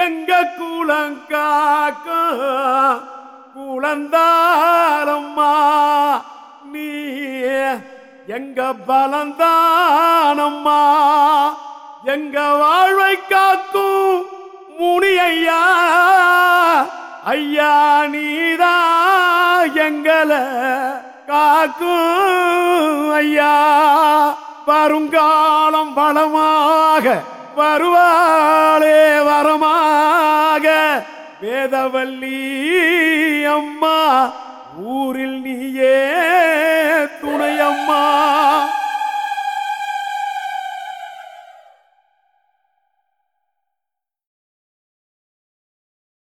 எங்க கூலங்காக்க குழந்தாரம்மா நீ எங்க பலந்தானம்மா எங்க வாழ்வை காக்கும் முனி ஐயா ஐயா நீதா எங்களை காக்கும் ஐயா வருங்காலம் வளமாக வருவாளே வரமாக வேதவல்லி அம்மா ஊரில் நீயே துணையம்மா